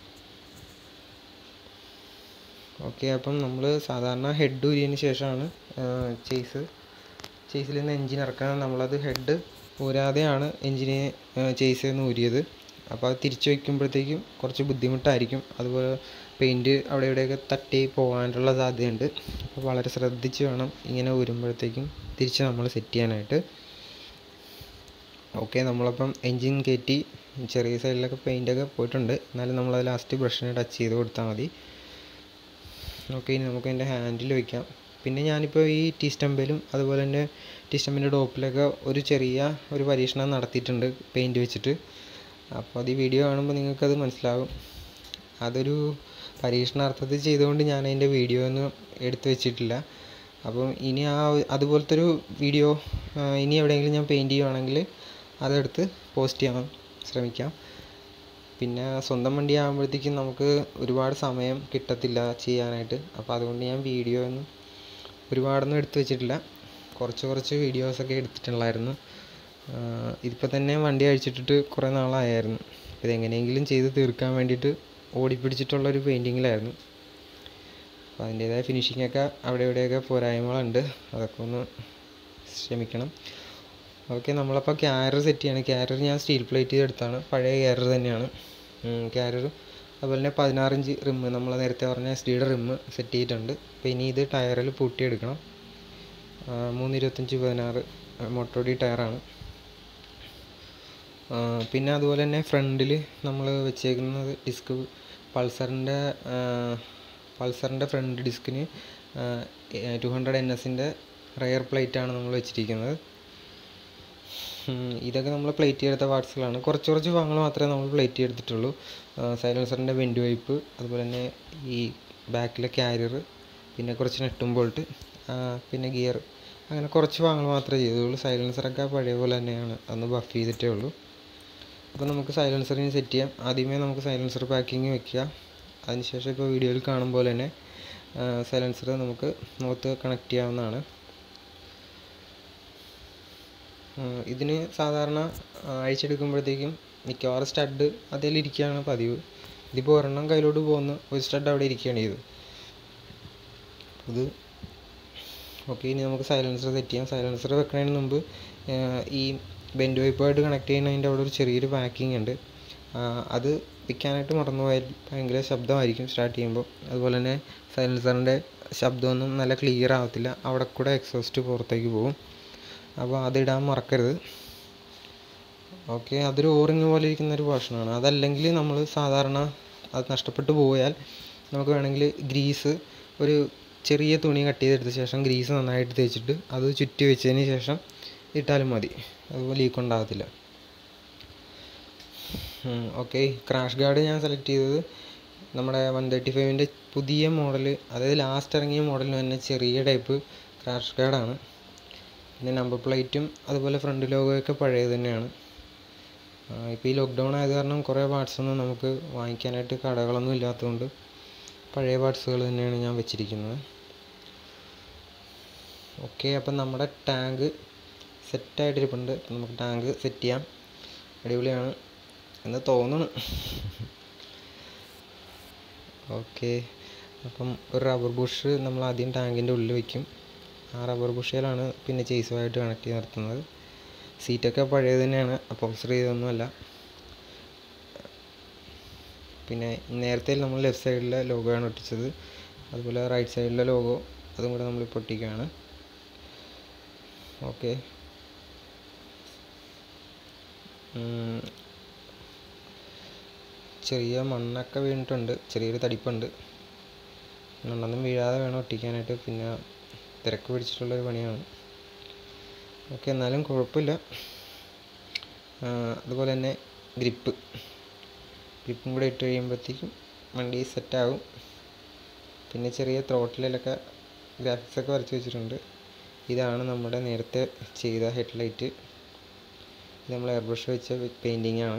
ഓക്കെ അപ്പം നമ്മൾ സാധാരണ ഹെഡ് ഊരിയതിന് ശേഷമാണ് ചേസ് ചേസിൽ നിന്ന് എൻജിൻ ഇറക്കാൻ നമ്മളത് ഹെഡ് ഊരാതെയാണ് എൻജിനെ ചേസിൽ നിന്ന് ഊരിയത് അപ്പോൾ അത് തിരിച്ചു വയ്ക്കുമ്പോഴത്തേക്കും കുറച്ച് ബുദ്ധിമുട്ടായിരിക്കും അതുപോലെ പെയിൻറ്റ് അവിടെ ഇവിടെയൊക്കെ തട്ടി പോകാനുള്ള സാധ്യതയുണ്ട് അപ്പോൾ വളരെ ശ്രദ്ധിച്ച് വേണം ഇങ്ങനെ ഊരുമ്പോഴത്തേക്കും തിരിച്ച് നമ്മൾ സെറ്റ് ചെയ്യാനായിട്ട് ഓക്കെ നമ്മളപ്പം എൻജിൻ കയറ്റി ചെറിയ സൈഡിലൊക്കെ പെയിൻ്റൊക്കെ പോയിട്ടുണ്ട് എന്നാലും നമ്മളത് ലാസ്റ്റ് ബ്രഷിനെ ടച്ച് ചെയ്ത് കൊടുത്താൽ മതി ഓക്കെ ഇനി നമുക്ക് അതിൻ്റെ ഹാൻഡിൽ വയ്ക്കാം പിന്നെ ഞാനിപ്പോൾ ഈ ടീ സ്റ്റമ്പിലും അതുപോലെ തന്നെ ടീ സ്റ്റമ്പിൻ്റെ ടോപ്പിലൊക്കെ ഒരു ചെറിയ ഒരു പരീക്ഷണം നടത്തിയിട്ടുണ്ട് പെയിൻറ്റ് വെച്ചിട്ട് അപ്പോൾ അത് ഈ വീഡിയോ കാണുമ്പോൾ നിങ്ങൾക്കത് മനസ്സിലാകും അതൊരു പരീക്ഷണാർത്ഥത്തിൽ ചെയ്തുകൊണ്ട് ഞാൻ അതിൻ്റെ വീഡിയോ ഒന്നും എടുത്തു വെച്ചിട്ടില്ല അപ്പം ഇനി ആ അതുപോലത്തെ ഒരു വീഡിയോ ഇനി എവിടെയെങ്കിലും ഞാൻ പെയിൻറ്റ് ചെയ്യുവാണെങ്കിൽ അതെടുത്ത് പോസ്റ്റ് ചെയ്യാൻ ശ്രമിക്കാം പിന്നെ സ്വന്തം വണ്ടി ആകുമ്പോഴത്തേക്കും നമുക്ക് ഒരുപാട് സമയം കിട്ടത്തില്ല ചെയ്യാനായിട്ട് അപ്പോൾ അതുകൊണ്ട് ഞാൻ വീഡിയോ ഒന്നും ഒരുപാടൊന്നും എടുത്തു വെച്ചിട്ടില്ല കുറച്ച് കുറച്ച് വീഡിയോസൊക്കെ എടുത്തിട്ടുള്ളായിരുന്നു ഇതിപ്പോൾ തന്നെ വണ്ടി അഴിച്ചിട്ടിട്ട് കുറേ നാളായായിരുന്നു അപ്പോൾ ഇതെങ്ങനെയെങ്കിലും ചെയ്ത് തീർക്കാൻ വേണ്ടിയിട്ട് ഓടിപ്പിടിച്ചിട്ടുള്ളൊരു പെയിൻറ്റിങ്ങിലായിരുന്നു അപ്പോൾ അതിൻ്റേതായ ഫിനിഷിങ്ങൊക്കെ അവിടെ ഇവിടെയൊക്കെ പോരായ്മകളുണ്ട് അതൊക്കെ ഒന്ന് ക്ഷമിക്കണം ഓക്കെ നമ്മളപ്പോൾ ക്യാരർ സെറ്റ് ചെയ്യണം ക്യാരർ ഞാൻ സ്റ്റീൽ പ്ലേറ്റ് ചെയ്തെടുത്താണ് പഴയ ക്യാരർ തന്നെയാണ് ക്യാരർ അതുപോലെ തന്നെ പതിനാറ് ഇഞ്ച് റിമ്മ് നമ്മൾ നേരത്തെ പറഞ്ഞ എസ് ഡിയുടെ റിമ്മ് സെറ്റ് ചെയ്തിട്ടുണ്ട് അപ്പോൾ ഇനി ഇത് ടയറിൽ പൂട്ടിയെടുക്കണം മൂന്ന് ഇരുപത്തഞ്ച് പതിനാറ് മോട്ടോഡി ടയറാണ് പിന്നെ അതുപോലെ തന്നെ ഫ്രണ്ടിൽ നമ്മൾ വെച്ചേക്കുന്നത് ഡിസ്ക് പൾസറിൻ്റെ പൾസറിൻ്റെ ഫ്രണ്ട് ഡിസ്കിന് ടു ഹൺഡ്രഡ് എൻ എസിൻ്റെ റെയർ പ്ലേറ്റാണ് നമ്മൾ വെച്ചിരിക്കുന്നത് ഉം, ഇതൊക്കെ നമ്മൾ പ്ലേറ്റ് ചെയ്തെടുത്ത പാർട്സുകളാണ് കുറച്ച് കുറച്ച് ഭാഗങ്ങൾ മാത്രമേ നമ്മൾ പ്ലേറ്റ് ചെയ്തെടുത്തിട്ടുള്ളൂ സൈലൻസറിൻ്റെ വെൻറ്റ് വൈപ്പ് അതുപോലെ തന്നെ ഈ ബാക്കിലെ ക്യാരിയർ പിന്നെ കുറച്ച് നെട്ടും ബോൾട്ട് പിന്നെ ഗിയർ അങ്ങനെ കുറച്ച് ഭാഗങ്ങൾ മാത്രമേ ചെയ്തുള്ളൂ സൈലൻസറൊക്കെ പഴയ പോലെ തന്നെയാണ് അന്ന് ബഫ് ചെയ്തിട്ടേ ഉള്ളൂ അപ്പോൾ നമുക്ക് സൈലൻസറിന് സെറ്റ് ചെയ്യാം ആദ്യമേ നമുക്ക് സൈലൻസർ പാക്കിങ് വെക്കുക അതിനുശേഷം ഇപ്പോൾ വീഡിയോയിൽ കാണും പോലെ തന്നെ സൈലൻസർ നമുക്ക് മുഖത്ത് കണക്ട് ചെയ്യാവുന്നതാണ് ഉം, ഇതിന് സാധാരണ ആ, അഴിച്ചെടുക്കുമ്പോഴത്തേക്കും മിക്കവാറും സ്റ്റഡ് അതിലിരിക്കുകയാണ് പതിവ് ഇതിപ്പോൾ ഒരെണ്ണം കയ്യിലോട്ട് പോകുന്ന ഒരു സ്റ്റഡ് അവിടെ ഇരിക്കുകയാണ് ചെയ്തത് ഇത് ഓക്കെ ഇനി നമുക്ക് സൈലൻസർ സെറ്റ് ചെയ്യാം സൈലൻസർ വെക്കുന്നതിന് മുമ്പ് ആ, ഈ ബെൻഡ് വൈപ്പായിട്ട് കണക്ട് ചെയ്യുന്നതിൻ്റെ അവിടെ ഒരു ചെറിയൊരു പാക്കിംഗ് ഉണ്ട് ആ, അത് വെക്കാനായിട്ട് മറന്നുപോയാൽ ഭയങ്കര ശബ്ദമായിരിക്കും സ്റ്റാർട്ട് ചെയ്യുമ്പോൾ അതുപോലെ തന്നെ സൈലൻസറിൻ്റെ ശബ്ദമൊന്നും നല്ല ക്ലിയർ ആവത്തില്ല അവിടെ കൂടെ എക്സോസ്റ്റ് പുറത്തേക്ക് പോകും അപ്പോൾ അതിടാൻ മറക്കരുത് ഓക്കെ അതൊരു ഓറിങ് പോലെ ഇരിക്കുന്ന ഒരു പോർഷനാണ് അതല്ലെങ്കിൽ നമ്മൾ സാധാരണ അത് നഷ്ടപ്പെട്ടു പോയാൽ നമുക്ക് വേണമെങ്കിൽ ഗ്രീസ് ഒരു ചെറിയ തുണി കട്ട് ചെയ്തെടുത്ത ശേഷം ഗ്രീസ് നന്നായിട്ട് തേച്ചിട്ട് അത് ചുറ്റി വെച്ചതിന് ശേഷം ഇട്ടാലും മതി അതുപോലെ ലീക്ക് ഉണ്ടാകത്തില്ല ഓക്കെ ക്രാഷ് ഗാർഡ് ഞാൻ സെലക്ട് ചെയ്തത് നമ്മുടെ വൺ തേർട്ടി ഫൈവിൻ്റെ പുതിയ മോഡൽ അതായത് ലാസ്റ്റ് ഇറങ്ങിയ മോഡലിന് തന്നെ ചെറിയ ടൈപ്പ് ക്രാഷ് ഗാർഡാണ് പിന്നെ നമ്പർ പ്ലേറ്റും അതുപോലെ ഫ്രണ്ട് ലോഗോയൊക്കെ പഴയത് തന്നെയാണ് ഇപ്പോൾ ഈ ലോക്ക്ഡൗൺ ആയത് കാരണം കുറേ പാർട്സ് ഒന്നും നമുക്ക് വാങ്ങിക്കാനായിട്ട് കടകളൊന്നും ഇല്ലാത്തതുകൊണ്ട് പഴയ പാർട്സുകൾ തന്നെയാണ് ഞാൻ വെച്ചിരിക്കുന്നത് ഓക്കെ അപ്പം നമ്മുടെ ടാങ്ക് സെറ്റായിട്ടിരിപ്പുണ്ട് അപ്പം നമുക്ക് ടാങ്ക് സെറ്റ് ചെയ്യാം അടിപൊളിയാണ് എന്ന് തോന്നുന്നു ഓക്കെ അപ്പം ഒരു റബ്ബർ ബുഷ് നമ്മൾ ആദ്യം ടാങ്കിൻ്റെ ഉള്ളിൽ വയ്ക്കും ആ റബ്ബർ ബുഷയിലാണ് പിന്നെ ചേസുമായിട്ട് കണക്ട് ചെയ്ത് നിർത്തുന്നത് സീറ്റൊക്കെ പഴയത് തന്നെയാണ് അപ്പോൾസർ ചെയ്തൊന്നുമല്ല പിന്നെ നേരത്തെ നമ്മൾ ലെഫ്റ്റ് സൈഡിലെ ലോഗോയാണ് ഒട്ടിച്ചത് അതുപോലെ റൈറ്റ് സൈഡിലെ ലോഗോ അതും കൂടെ നമ്മൾ ഇപ്പോൾ ഒട്ടിക്കുകയാണ് ഓക്കെ ചെറിയ മണ്ണൊക്കെ വീണിട്ടുണ്ട് ചെറിയൊരു തടിപ്പുണ്ട് മണ്ണൊന്നും വീഴാതെ വേണം ഒട്ടിക്കാനായിട്ട് പിന്നെ തിരക്ക് പിടിച്ചിട്ടുള്ളൊരു പണിയാണ് ഓക്കെ എന്നാലും കുഴപ്പമില്ല ആ, അതുപോലെ തന്നെ ഗ്രിപ്പ് ഗ്രിപ്പും കൂടെ ഇട്ട് കഴിയുമ്പോഴത്തേക്കും വണ്ടി സെറ്റാകും പിന്നെ ചെറിയ ത്രോട്ടിലൊക്കെ ഗ്രാഫിക്സ് ഒക്കെ വരച്ച് വെച്ചിട്ടുണ്ട് ഇതാണ് നമ്മുടെ നേരത്തെ ചെയ്ത ഹെഡ്ലൈറ്റ് ഇത് നമ്മൾ എയർ ബ്രഷ് വെച്ച പെയിൻറ്റിങ് ആണ്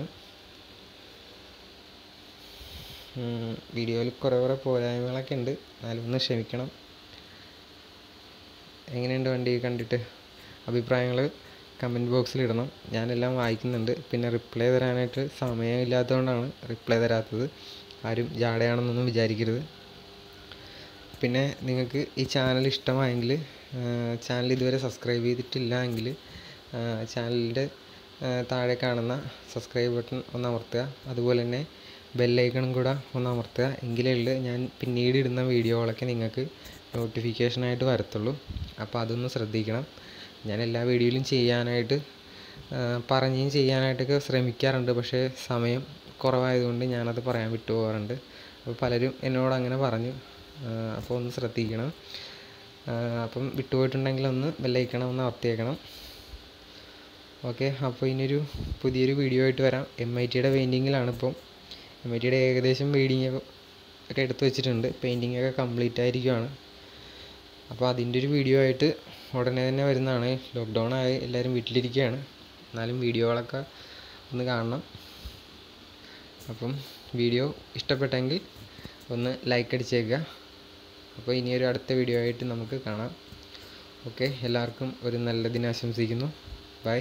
വീഡിയോയിൽ കുറേ കുറേ പോരായ്മകളൊക്കെ ഉണ്ട് എന്നാലും ഒന്ന് ക്ഷമിക്കണം എങ്ങനെയുണ്ട് വണ്ടി കണ്ടിട്ട് അഭിപ്രായങ്ങൾ കമൻറ്റ് ബോക്സിൽ ഇടണം ഞാനെല്ലാം വായിക്കുന്നുണ്ട് പിന്നെ റിപ്ലൈ തരാനായിട്ട് സമയമില്ലാത്തതുകൊണ്ടാണ് റിപ്ലൈ തരാത്തത് ആരും ജാടയാണെന്നൊന്നും വിചാരിക്കരുത് പിന്നെ നിങ്ങൾക്ക് ഈ ചാനൽ ഇഷ്ടമായെങ്കിൽ ചാനൽ ഇതുവരെ സബ്സ്ക്രൈബ് ചെയ്തിട്ടില്ല എങ്കിൽ ചാനലിൻ്റെ താഴെ കാണുന്ന സബ്സ്ക്രൈബ് ബട്ടൺ ഒന്ന് അമർത്തുക അതുപോലെ തന്നെ ബെല്ലൈക്കണും കൂടെ ഒന്ന് അമർത്തുക എങ്കിലേ ഉള്ളൂ ഞാൻ പിന്നീട് ഇടുന്ന വീഡിയോകളൊക്കെ നിങ്ങൾക്ക് നോട്ടിഫിക്കേഷനായിട്ട് വരത്തുള്ളൂ അപ്പോൾ അതൊന്ന് ശ്രദ്ധിക്കണം ഞാൻ എല്ലാ വീഡിയോയിലും ചെയ്യാനായിട്ട് ആ, പറയുകയും ചെയ്യാനായിട്ടൊക്കെ ശ്രമിക്കാറുണ്ട് പക്ഷേ സമയം കുറവായതുകൊണ്ട് ഞാനത് പറയാൻ വിട്ടു പോകാറുണ്ട് അപ്പോൾ പലരും എന്നോട് അങ്ങനെ പറഞ്ഞു ആ, അപ്പോൾ ഒന്ന് ശ്രദ്ധിക്കണം ആ, അപ്പം വിട്ടുപോയിട്ടുണ്ടെങ്കിൽ ഒന്ന് ബെല്ലൈക്കണം ഒന്ന് അമർത്തിയേക്കണം ഓക്കെ അപ്പോൾ ഇനിയൊരു പുതിയൊരു വീഡിയോ ആയിട്ട് വരാം എം ഐ ടിയുടെ പെയിൻറ്റിങ്ങിലാണ് ഇപ്പം എം ഐ ടിയുടെ ഏകദേശം പെയിൻറ്റിങ് ഒക്കെ എടുത്തു വെച്ചിട്ടുണ്ട് പെയിൻറ്റിങ് ഒക്കെ കംപ്ലീറ്റ് ആയിരിക്കുകയാണ് അപ്പോൾ അതിൻ്റെ ഒരു വീഡിയോ ആയിട്ട് ഉടനെ തന്നെ വരുന്നതാണ് ലോക്ക്ഡൗൺ ആയി എല്ലാവരും വീട്ടിലിരിക്കുകയാണ് എന്നാലും വീഡിയോകളൊക്കെ ഒന്ന് കാണണം അപ്പം വീഡിയോ ഇഷ്ടപ്പെട്ടെങ്കിൽ ഒന്ന് ലൈക്ക് അടിച്ചേക്കുക അപ്പോൾ ഇനിയൊരു അടുത്ത വീഡിയോ ആയിട്ട് നമുക്ക് കാണാം ഓക്കെ എല്ലാവർക്കും ഒരു നല്ല ദിനം ആശംസിക്കുന്നു bye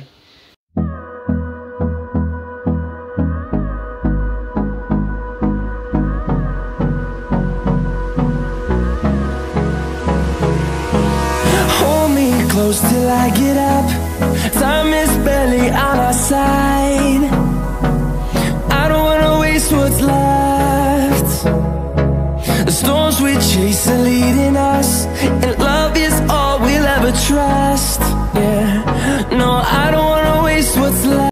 Hold me close till I get up. Time is barely on our side.